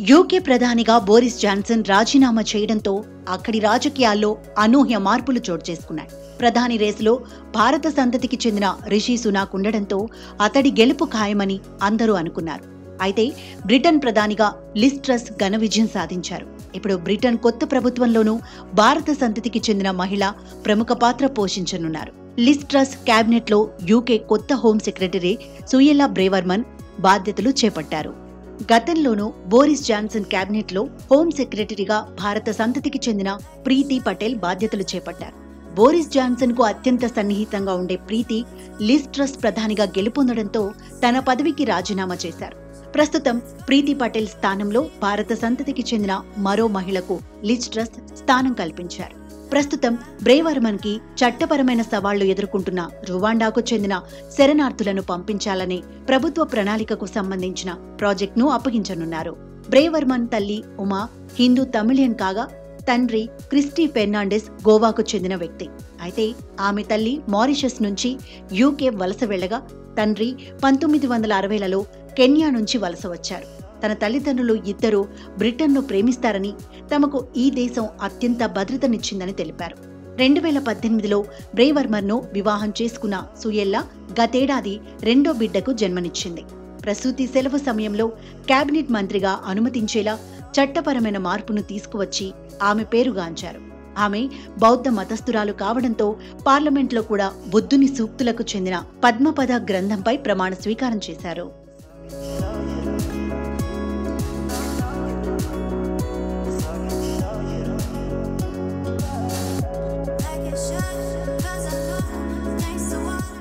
UK ప్రధానిగా Boris Johnson రాజీనామా చేయడంతో అక్కడి రాజకీయాల్లో అనూహ్య మార్పులు చోటు చేసుకున్నాయి ప్రధాని రేసులో భారత సంతతికి చెందిన రిషి సునాక్ ఉండడంతో అతడి గెలుపు ఖాయమని అందరూ అనుకున్నారు అయితే బ్రిటన్ ప్రధానిగా లిస్ట్రస్ ఘన విజయం సాధించారు ఇప్పుడు బ్రిటన్ కొత్త ప్రభుత్వంలోనూ భారత సంతతికి చెందిన మహిళ ప్రముఖ పాత్ర పోషించనున్నారు లిస్ట్రస్ కేబినెట్ లో యూకే కొత్త హోం సెక్రటరీ సుయెల్లా బ్రేవర్మన్ బాధ్యతలు చేపట్టారు గతంలోనూ బోరిస్ జాన్సన్ కేబినెట్ లో హోం సెక్రటరీగా భారత సంతతికి చెందిన ప్రీతి పటేల్ బాధ్యతలు చేపట్టారు బోరిస్ జాన్సన్ కు అత్యంత సన్నిహితంగా ఉండే ప్రీతి లిస్ ట్రస్ట్ ప్రధానిగా గెలుపొందడంతో తన పదవికి రాజీనామా చేశారు ప్రస్తుతం ప్రీతి పటేల్ స్థానంలో భారత సంతతికి చెందిన మరో మహిళకు లిజ్ ట్రస్ట్ స్థానం కల్పించారు ప్రస్తుతం బ్రేవర్మన్ కి చట్టపరమైన సవాళ్లు ఎదుర్కొంటున్న రువాండాకు చెందిన శరణార్థులను పంపించాలనే ప్రభుత్వ ప్రణాళికకు సంబంధించిన ప్రాజెక్టును అప్పగించనున్నారు బ్రేవర్మన్ తల్లి ఉమా హిందూ తమిళియన్ కాగా తండ్రి క్రిస్టీ ఫెర్నాండెస్ గోవాకు చెందిన వ్యక్తి అయితే ఆమె తల్లి మారిషస్ నుంచి యూకే వలస వెళ్లగా తండ్రి పంతొమ్మిది వందల అరవైలలో కెన్యా నుంచి వలస వచ్చారు తన తల్లిదండ్రులు ఇద్దరూ బ్రిటన్ను ప్రేమిస్తారని తమకు ఈ దేశం అత్యంత భద్రతనిచ్చిందని తెలిపారు రెండు వేల పద్దెనిమిదిలో బ్రేవర్మర్ను వివాహం చేసుకున్న సుయెల్లా గతేడాది రెండో బిడ్డకు జన్మనిచ్చింది ప్రసూతి సెలవు సమయంలో కేబినెట్ మంత్రిగా అనుమతించేలా చట్టపరమైన మార్పును తీసుకువచ్చి ఆమె పేరుగాంచారు ఆమె బౌద్ధ మతస్థురాలు కావడంతో పార్లమెంట్లో కూడా బుద్ధుని సూక్తులకు చెందిన పద్మపద గ్రంథంపై ప్రమాణ స్వీకారం చేశారు Like it should, 'cause I know thanks to one